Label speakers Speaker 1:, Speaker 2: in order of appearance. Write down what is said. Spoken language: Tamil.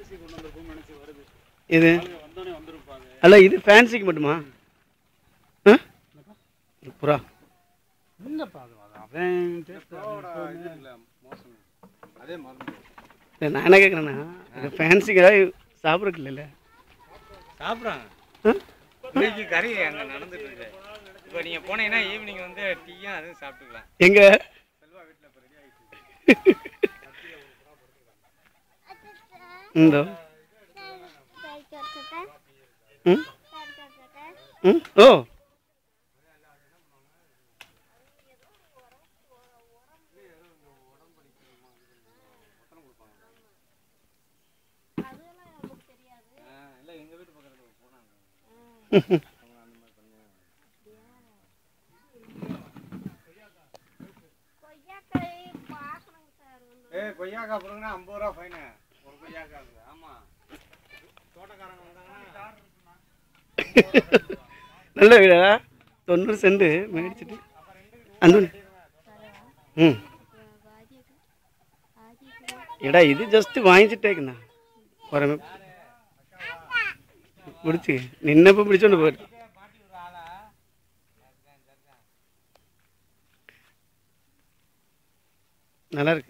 Speaker 1: ஃபேன்சி கொண்டு வந்திருப்போம்னு நினைச்சு வருது
Speaker 2: இது
Speaker 1: ஆளுங்க வந்தோடனே வந்திருப்பாங்க
Speaker 2: அல்ல இது ஃபேன்சிக்கு மட்டுமா ஆ புறா
Speaker 1: இல்லைப்பா அது அது அவன் டேஸ்ட்
Speaker 3: இது இல்லை மோசம் அதே மருந்து
Speaker 2: இல்லை நான் என்ன கேட்குறேன்னா இது ஃபேன்சிக்காக சாப்பிட்றதுக்கு இல்லைல்ல
Speaker 4: சாப்பிட்றாங்க
Speaker 2: ஆ
Speaker 4: இன்னைக்கு கறி அங்கே நடந்துட்டு இருக்கு இப்போ நீங்கள் போனீங்கன்னா ஈவினிங் வந்து டீயும் அதுவும் சாப்பிட்டுக்கலாம்
Speaker 2: எங்க
Speaker 4: செல்வா வீட்டில் இப்போ ரெடி ஆகிடுச்சு
Speaker 2: இந்த ம் ம் ஓ
Speaker 4: இல்லை எங்கள் வீட்டு பக்கத்தில் போனாங்க ஏய் கொய்யாக்கா பிறகுனா ஐம்பது ரூபா ஃபைனு ஒரு கொய்யாக்காவுக்கு ஆமாம் தோட்டக்காரங்க வந்தாங்கன்னா
Speaker 2: நல்ல வீடா தொண்ணூறு சென்ட் மேடிச்சிட்டு அந்த ம் எடா இது ஜஸ்ட் வாங்கிச்சிட்டேக்குண்ணா வரமே பிடிச்சி நின்னப்போ பிடிச்சோண்டு போயிரு நல்லா இருக்கு